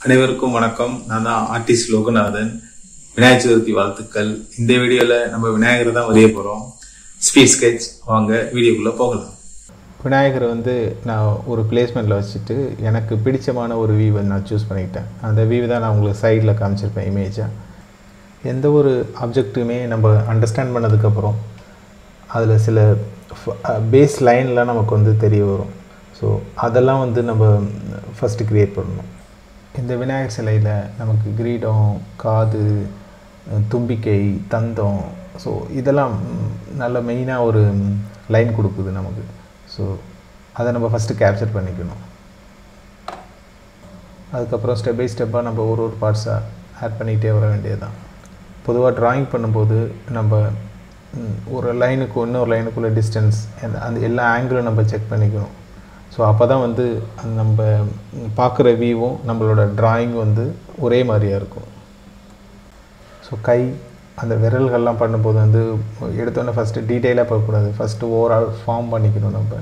அனைவருக்கும் வணக்கம் நான் தான் ஆர்டிஸ்ட் லோகநாதன் விநாயகர் சதுர்த்தி வாழ்த்துக்கள் இந்த வீடியோல நம்ம விநாயகரை தான் வரைய போறோம் ஸ்பீட் ஸ்கெட்ச் வாங்க வீடியோக்குள்ள போகலாம் விநாயகரை வந்து நான் ஒரு பிளேஸ்மெண்ட்டில் வச்சுட்டு எனக்கு பிடிச்சமான ஒரு வியூவை நான் சூஸ் பண்ணிக்கிட்டேன் அந்த வியூ தான் நான் உங்களுக்கு சைடில் காமிச்சிருப்பேன் இமேஜாக எந்த ஒரு ஆப்ஜெக்ட்டுமே நம்ம அண்டர்ஸ்டாண்ட் பண்ணதுக்கப்புறம் அதில் சில பேஸ் லைன்லாம் நமக்கு வந்து தெரிய வரும் ஸோ அதெல்லாம் வந்து நம்ம ஃபஸ்ட்டு க்ரியேட் பண்ணணும் இந்த விநாயகர் சிலையில் நமக்கு கிரீடம் காது தும்பிக்கை தந்தம் ஸோ இதெல்லாம் ம், நல்ல மெயினாக ஒரு லைன் கொடுக்குது நமக்கு ஸோ அதை நம்ம ஃபஸ்ட்டு கேப்சர் பண்ணிக்கணும் அதுக்கப்புறம் ஸ்டெப் பை ஸ்டெப்பாக நம்ம ஒரு ஒரு பார்ட்ஸாக ஆட் பண்ணிக்கிட்டே வர வேண்டியது தான் பொதுவாக ட்ராயிங் பண்ணும்போது நம்ம ம், ஒரு லைனுக்கு இன்னொரு லைனுக்குள்ள டிஸ்டன்ஸ் அந்த எல்லா ஆங்கிளும் நம்ம செக் பண்ணிக்கணும் ஸோ அப்போ தான் வந்து அந்த நம்ம பார்க்குற வியூவும் நம்மளோட டிராயிங் வந்து ஒரே மாதிரியாக இருக்கும் ஸோ கை அந்த விரல்கள்லாம் பண்ணும்போது வந்து எடுத்தோன்னே ஃபஸ்ட்டு டீட்டெயிலாக பார்க்கக்கூடாது ஃபஸ்ட்டு ஓவரால் ஃபார்ம் பண்ணிக்கணும் நம்ம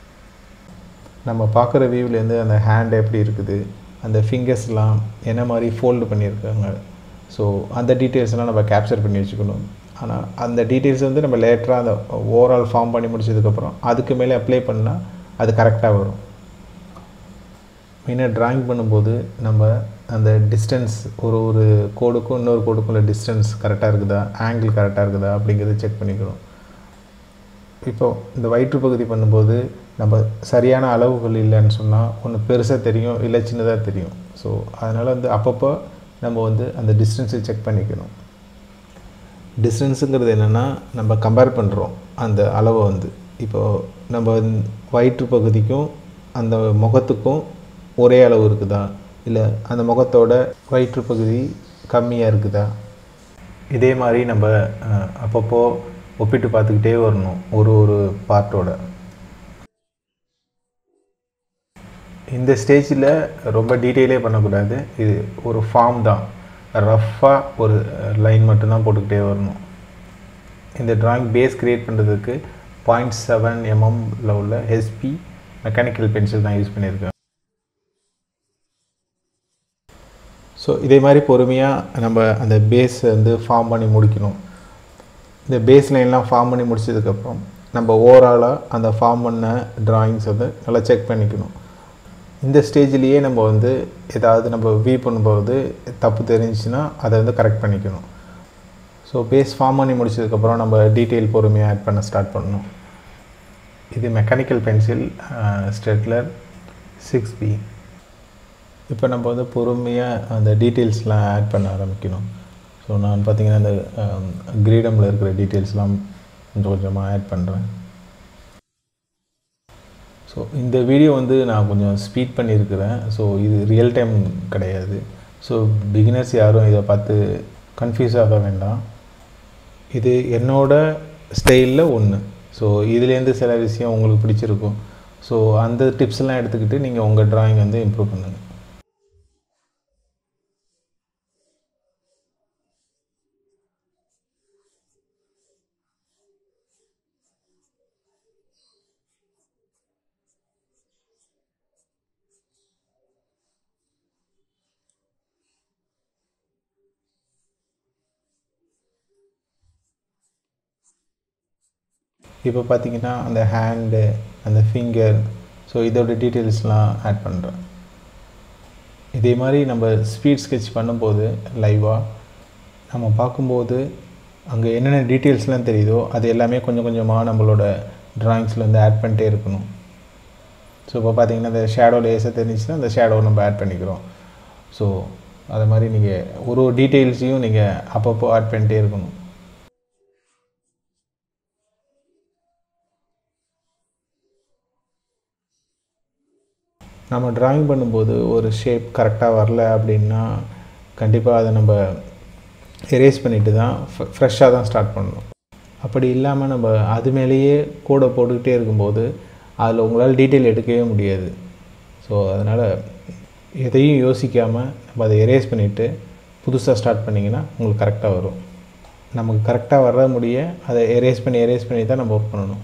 நம்ம பார்க்குற வியூவிலேருந்து அந்த ஹேண்ட் எப்படி இருக்குது அந்த ஃபிங்கர்ஸ்லாம் என்ன மாதிரி ஃபோல்டு பண்ணியிருக்காங்க ஸோ அந்த டீட்டெயில்ஸ்லாம் நம்ம கேப்சர் பண்ணி வச்சுக்கணும் ஆனால் அந்த டீட்டெயில்ஸ் வந்து நம்ம லேட்டராக அந்த ஓவரால் ஃபார்ம் பண்ணி முடிச்சதுக்கப்புறம் அதுக்கு மேலே அப்ளை பண்ணால் அது கரெக்டாக வரும் மெயினாக ட்ராயிங் பண்ணும்போது நம்ம அந்த டிஸ்டன்ஸ் ஒரு ஒரு கோடுக்கும் இன்னொரு கோடுக்கும் உள்ள டிஸ்டன்ஸ் கரெக்டாக இருக்குதா ஆங்கிள் கரெக்டாக இருக்குதா அப்படிங்கிறத செக் பண்ணிக்கணும் இப்போ இந்த வயிற்று பகுதி பண்ணும்போது நம்ம சரியான அளவுகள் இல்லைன்னு சொன்னால் ஒன்று பெருசாக தெரியும் இல்லை சின்னதாக தெரியும் ஸோ அதனால் வந்து அப்பப்போ நம்ம வந்து அந்த டிஸ்டன்ஸை செக் பண்ணிக்கணும் டிஸ்டன்ஸுங்கிறது என்னென்னா நம்ம கம்பேர் பண்ணுறோம் அந்த அளவை வந்து இப்போது நம்ம வந்து வயிற்று பகுதிக்கும் அந்த முகத்துக்கும் ஒரே அளவு இருக்குதா இல்லை அந்த முகத்தோட வயிற்று பகுதி கம்மியாக இருக்குதா இதே மாதிரி நம்ம அஹ், அப்பப்போ ஒப்பிட்டு பார்த்துக்கிட்டே வரணும் ஒரு ஒரு பார்ட்டோட இந்த ஸ்டேஜில் ரொம்ப டீட்டெயிலே பண்ணக்கூடாது இது ஒரு ஃபார்ம் தான் ரஃப்பாக ஒரு லைன் மட்டும்தான் போட்டுக்கிட்டே வரணும் இந்த டிராயிங் பேஸ் கிரியேட் பண்ணுறதுக்கு பாயிண்ட் செவன் எம்எம்ல உள்ள ஹெச்பி மெக்கானிக்கல் பென்சில் தான் யூஸ் பண்ணியிருக்கேன் ஸோ இதே மாதிரி பொறுமையாக நம்ம அந்த பேஸ் வந்து ஃபார்ம் பண்ணி முடிக்கணும் இந்த பேஸ் லைன்லாம் ஃபார்ம் பண்ணி முடிச்சதுக்கப்புறம் நம்ம ஓவராலாக அந்த ஃபார்ம் பண்ண டிராயிங்ஸ் வந்து நல்லா செக் பண்ணிக்கணும் இந்த ஸ்டேஜ்லேயே நம்ம வந்து ஏதாவது நம்ம வியூ பண்ணும்போது தப்பு தெரிஞ்சுச்சுன்னா அதை வந்து கரெக்ட் பண்ணிக்கணும் ஸோ பேஸ் ஃபார்ம் பண்ணி முடிச்சதுக்கப்புறம் நம்ம டீட்டெயில் பொறுமையாக ஆட் பண்ண ஸ்டார்ட் பண்ணணும் இது mechanical pencil Staedtler six B இப்போ நம்ம வந்து பொறுமையாக அந்த டீட்டெயில்ஸ்லாம் ஆட் பண்ண ஆரம்பிக்கணும் ஸோ நான் பார்த்தீங்கன்னா அந்த கிரீடமில் இருக்கிற டீட்டெயில்ஸ்லாம் கொஞ்சம் கொஞ்சமாக ஆட் பண்ணுறேன் ஸோ இந்த வீடியோ வந்து நான் கொஞ்சம் ஸ்பீட் பண்ணியிருக்கிறேன் ஸோ இது ரியல் டைம் கிடையாது ஸோ பிகினர்ஸ் யாரும் இதை பார்த்து கன்ஃபியூஸ் ஆக வேண்டாம் இது என்னோட ஸ்டைலில் ஒன்று ஸோ இதுலேருந்து சில விஷயம் உங்களுக்கு பிடிச்சிருக்கும் ஸோ அந்த டிப்ஸ்லாம் எடுத்துக்கிட்டு நீங்கள் உங்கள் டிராயிங் வந்து இம்ப்ரூவ் பண்ணுங்கள் இப்போ பார்த்தீங்கன்னா அந்த ஹேண்டு அந்த ஃபிங்கர் ஸோ இதோட டீட்டெயில்ஸ்லாம் ஆட் பண்ணுறேன் இதே மாதிரி நம்ம ஸ்பீட் ஸ்கெட்ச் பண்ணும்போது லைவாக நம்ம பார்க்கும்போது அங்கே என்னென்ன டீட்டெயில்ஸ்லாம் தெரியுதோ அது எல்லாமே கொஞ்சம் கொஞ்சமாக நம்மளோட ட்ராயிங்ஸில் வந்து ஆட் பண்ணிட்டே இருக்கணும் ஸோ இப்போ பார்த்தீங்கன்னா அந்த ஷேடோ லேஸாக தெரிஞ்சுச்சுன்னா அந்த ஷேடோ நம்ம ஆட் பண்ணிக்கிறோம் ஸோ அது மாதிரி நீங்கள் ஒரு ஒரு டீட்டெயில்ஸையும் நீங்கள் அப்பப்போ ஆட் பண்ணிட்டே இருக்கணும் நம்ம டிராயிங் பண்ணும்போது ஒரு ஷேப் கரெக்டாக வரல அப்படின்னா கண்டிப்பாக அதை நம்ம எரேஸ் பண்ணிட்டு தான் ஃப்ரெஷ்ஷாக தான் ஸ்டார்ட் பண்ணணும் அப்படி இல்லாமல் நம்ம அது மேலேயே கூட போட்டுக்கிட்டே இருக்கும்போது அதில் உங்களால் டீட்டெயில் எடுக்கவே முடியாது ஸோ அதனால் எதையும் யோசிக்காமல் நம்ம அதை எரேஸ் பண்ணிவிட்டு புதுசாக ஸ்டார்ட் பண்ணிங்கன்னா உங்களுக்கு கரெக்டாக வரும் நமக்கு கரெக்டாக வர முடிய அதை எரேஸ் பண்ணி எரேஸ் பண்ணி தான் நம்ம ஒர்க் பண்ணணும்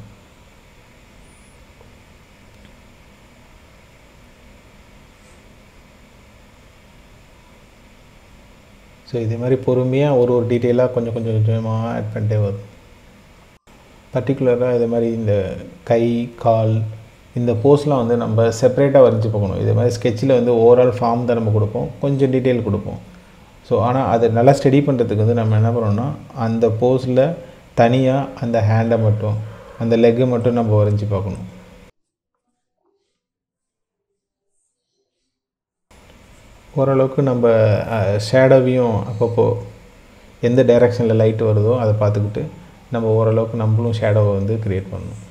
ஸோ இதே மாதிரி பொறுமையாக ஒரு ஒரு டீட்டெயிலாக கொஞ்சம் கொஞ்சம் கொஞ்சமாக ஆட் பண்ணிட்டே வரும் பர்டிகுலராக இதே மாதிரி இந்த கை கால் இந்த போஸ்லாம் வந்து நம்ம செப்பரேட்டாக வரைஞ்சி பார்க்கணும் இதே மாதிரி ஸ்கெட்சில் வந்து ஓவரால் ஃபார்ம் தான் நம்ம கொடுப்போம் கொஞ்சம் டீட்டெயில் கொடுப்போம் ஸோ ஆனால் அதை நல்லா ஸ்டடி பண்ணுறதுக்கு வந்து நம்ம என்ன பண்ணோம்னா அந்த போஸில் தனியாக அந்த ஹேண்டை மட்டும் அந்த லெக்கை மட்டும் நம்ம வரைஞ்சி பார்க்கணும் ஓரளவுக்கு நம்ம ஷேடோவையும் அப்பப்போ எந்த டைரெக்ஷனில் லைட் வருதோ அதை பார்த்துக்கிட்டு நம்ம ஓரளவுக்கு நம்மளும் ஷேடோவை வந்து க்ரியேட் பண்ணணும்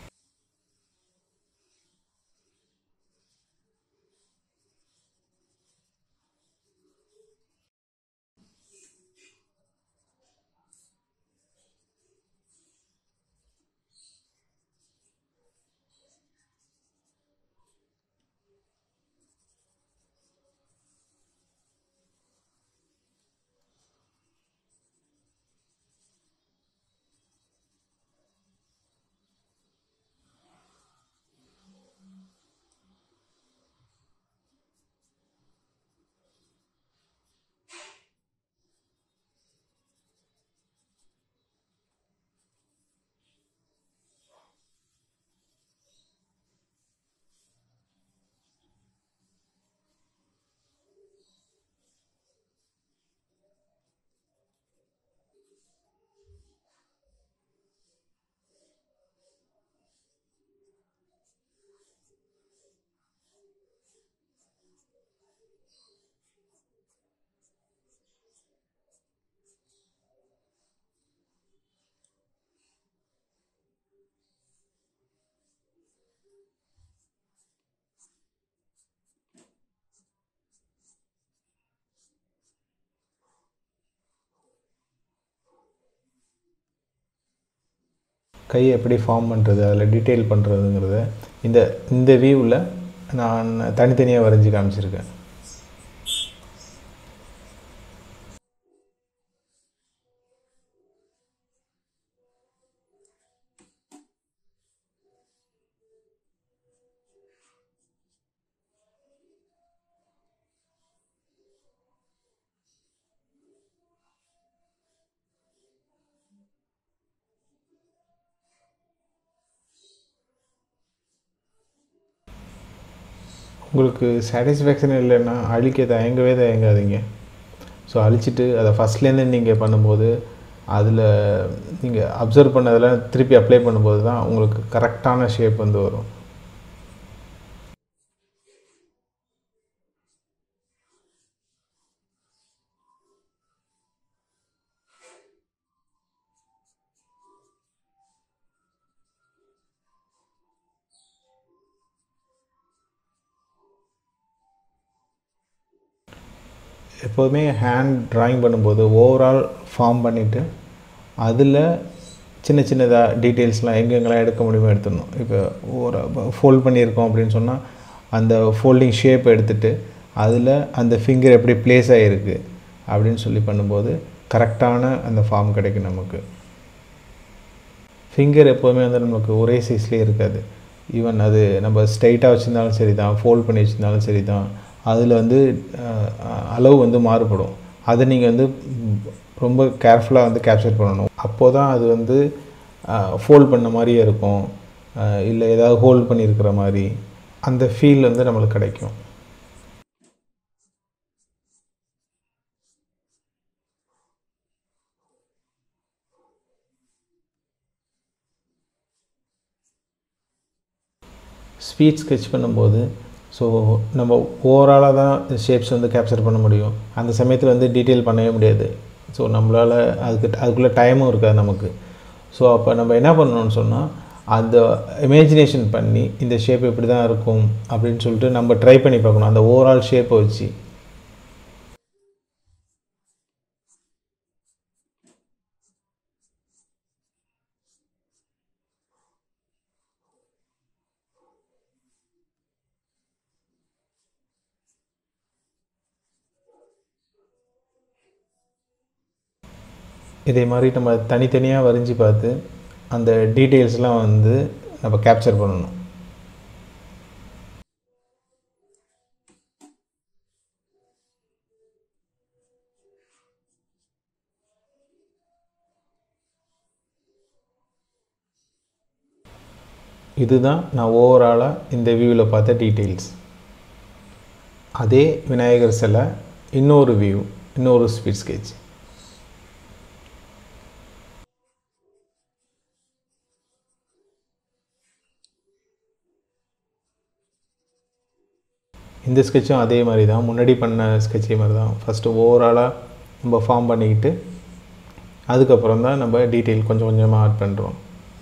கை எப்படி ஃபார்ம் பண்ணுறது அதில் டீட்டெயில் பண்ணுறதுங்கிறத இந்த இந்த வியூவில் நான் தனித்தனியாக வரைஞ்சி காமிச்சிருக்கேன் உங்களுக்கு சாட்டிஸ்ஃபேக்ஷன் இல்லைன்னா அழிக்க தயங்கவே தயங்காதீங்க ஸோ அழிச்சிட்டு அதை ஃபஸ்ட்லேருந்து நீங்கள் பண்ணும்போது அதில் நீங்கள் அப்சர்வ் பண்ணதெல்லாம் திருப்பி அப்ளை பண்ணும்போது தான் உங்களுக்கு கரெக்டான ஷேப் வந்து வரும் எப்போதுமே ஹேண்ட் ட்ராயிங் பண்ணும்போது ஓவரால் ஃபார்ம் பண்ணிவிட்டு அதில் சின்ன சின்னதாக டீட்டெயில்ஸ்லாம் எங்கெங்கெல்லாம் எடுக்க முடியுமோ எடுத்துடணும் இப்போ ஒரு ஃபோல்ட் பண்ணியிருக்கோம் அப்படின்னு சொன்னால் அந்த ஃபோல்டிங் ஷேப் எடுத்துகிட்டு அதில் அந்த ஃபிங்கர் எப்படி ப்ளேஸ் ஆகிருக்கு அப்படின்னு சொல்லி பண்ணும்போது கரெக்டான அந்த ஃபார்ம் கிடைக்கும் நமக்கு ஃபிங்கர் எப்போதுமே வந்து நமக்கு ஒரே சைஸ்லேயே இருக்காது ஈவன் அது நம்ம ஸ்ட்ரைட்டாக வச்சுருந்தாலும் சரி தான் ஃபோல்ட் பண்ணி வச்சுருந்தாலும் சரி தான் அதில் வந்து அளவு வந்து மாறுபடும் அதை நீங்கள் வந்து ரொம்ப கேர்ஃபுல்லாக வந்து கேப்சர் பண்ணணும் அப்போ தான் அது வந்து ஃபோல்ட் பண்ண மாதிரியே இருக்கும் இல்லை ஏதாவது ஹோல்ட் பண்ணியிருக்கிற மாதிரி அந்த ஃபீல் வந்து நம்மளுக்கு கிடைக்கும் ஸ்பீட் ஸ்கெச் பண்ணும்போது ஸோ நம்ம ஓவராலாக தான் ஷேப்ஸ் வந்து கேப்சர் பண்ண முடியும் அந்த சமயத்தில் வந்து டீட்டெயில் பண்ணவே முடியாது ஸோ நம்மளால் அதுக்கு அதுக்குள்ளே டைமும் இருக்காது நமக்கு ஸோ அப்போ நம்ம என்ன பண்ணணும்னு சொன்னால் அந்த இமேஜினேஷன் பண்ணி இந்த ஷேப் இப்படி தான் இருக்கும் அப்படின்னு சொல்லிட்டு நம்ம ட்ரை பண்ணி பார்க்கணும் அந்த ஓவரால் ஷேப்பை வச்சு இதே மாதிரி நம்ம தனித்தனியாக வரைஞ்சி பார்த்து அந்த டீட்டெயில்ஸ்லாம் வந்து நம்ம கேப்சர் பண்ணணும் இதுதான் நான் ஓவராலாக இந்த வியூவில் பார்த்த டீட்டெயில்ஸ் அதே விநாயகர் சிலை இன்னொரு வியூ இன்னொரு ஸ்பீட் ஸ்கெட்ச் இந்த ஸ்கெட்சும் அதே மாதிரி தான் முன்னாடி பண்ண ஸ்கெட்சே மாதிரி தான் ஃபஸ்ட்டு ஓவராலாக நம்ம ஃபார்ம் பண்ணிக்கிட்டு அதுக்கப்புறம் தான் நம்ம டீட்டெயில் கொஞ்சம் கொஞ்சமாக ஆட் பண்ணுறோம்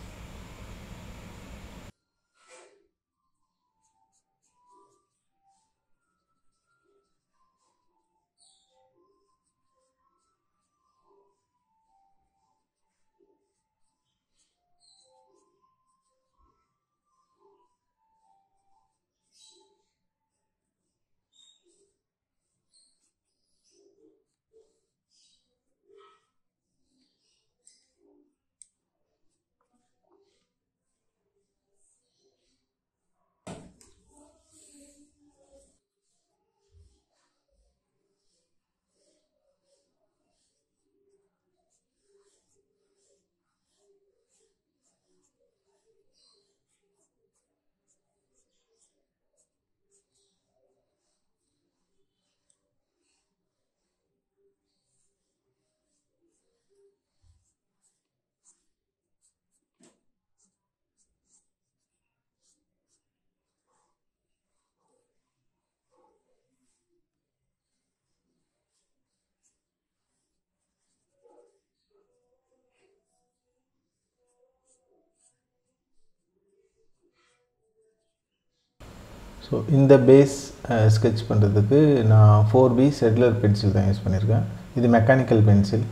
ஸோ இந்த பேஸ் ஸ்கெட்ச் பண்ணுறதுக்கு நான் ஃபோர் பி செட்லர் பென்சில் தான் யூஸ் பண்ணியிருக்கேன் இது மெக்கானிக்கல் பென்சில்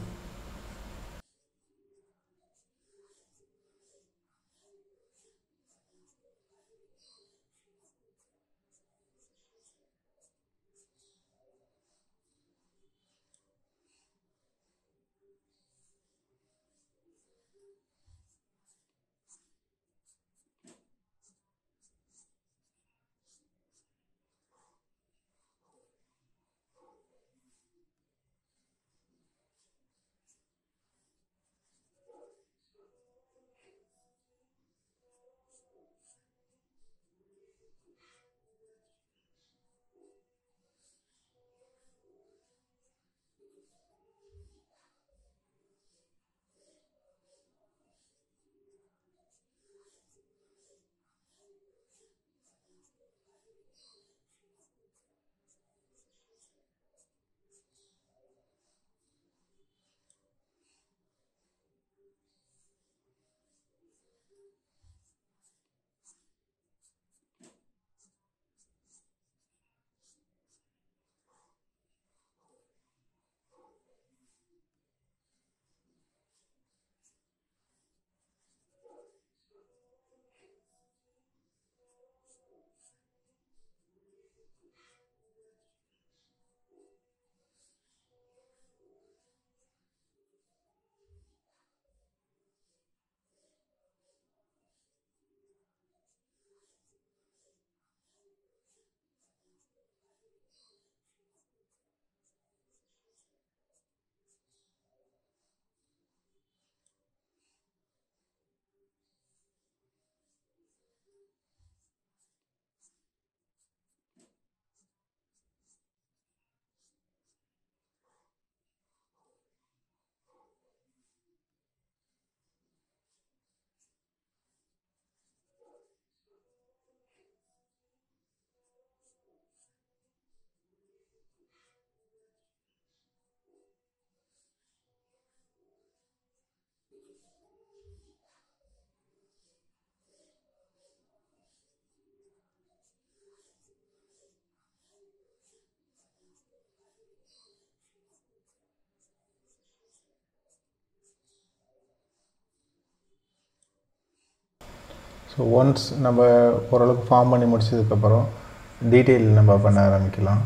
ஸோ ஒன்ஸ் நம்ம ஓரளவுக்கு ஃபார்ம் பண்ணி முடிச்சதுக்கப்புறம் டீட்டெயில் நம்ம பண்ண ஆரம்பிக்கலாம்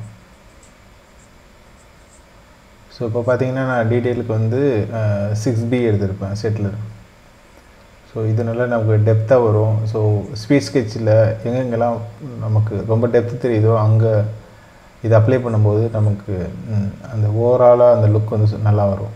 ஸோ இப்போ பார்த்தீங்கன்னா நான் டீட்டெயிலுக்கு வந்து சிக்ஸ் பி எடுத்திருப்பேன் செட்டிலர் ஸோ இதனால நமக்கு டெப்த்தாக வரும் ஸோ ஸ்பீட் ஸ்கெட்சில் எங்கெங்கெல்லாம் நமக்கு ரொம்ப டெப்த் தெரியுதோ அங்கே இது அப்ளை பண்ணும்போது நமக்கு ம், அந்த ஓவராலாக அந்த லுக் வந்து சு- நல்லா வரும்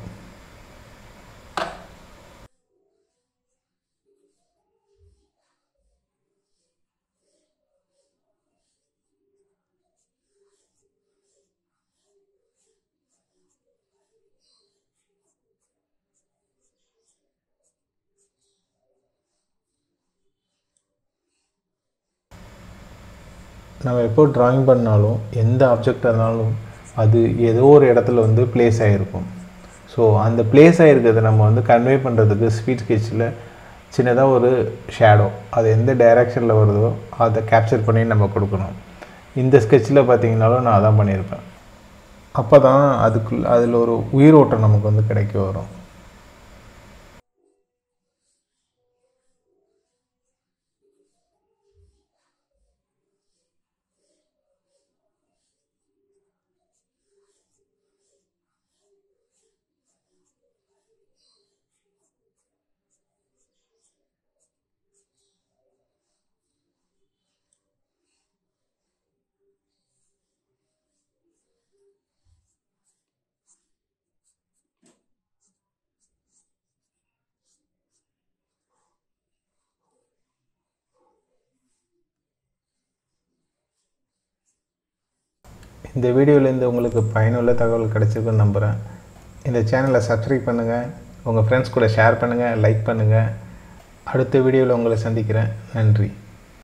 நம்ம எப்போ ட்ராயிங் பண்ணாலும் எந்த ஆப்ஜெக்ட் இருந்தாலும் அது ஏதோ ஒரு இடத்துல வந்து ப்ளேஸ் ஆகிருக்கும் ஸோ அந்த ப்ளேஸ் ஆகிருக்கிறத நம்ம வந்து கன்வே பண்ணுறதுக்கு ஸ்பீட் ஸ்கெட்சில் சின்னதாக ஒரு ஷேடோ அது எந்த டைரெக்ஷனில் வருதோ அதை கேப்சர் பண்ணி நம்ம கொடுக்கணும் இந்த ஸ்கெட்சில் பார்த்தீங்கனாலும் நான் அதான் பண்ணியிருப்பேன் அப்போ தான் அதுக்கு அதில் ஒரு உயிரோட்டம் நமக்கு வந்து கிடைக்க வரும் இந்த வீடியோலேருந்து உங்களுக்கு பயனுள்ள தகவல் கிடைச்சிருக்குன்னு நம்புகிறேன் இந்த சேனலை சப்ஸ்கிரைப் பண்ணுங்கள் உங்கள் ஃப்ரெண்ட்ஸ் கூட ஷேர் பண்ணுங்கள் லைக் பண்ணுங்கள் அடுத்த வீடியோவில் உங்களை சந்திக்கிறேன் நன்றி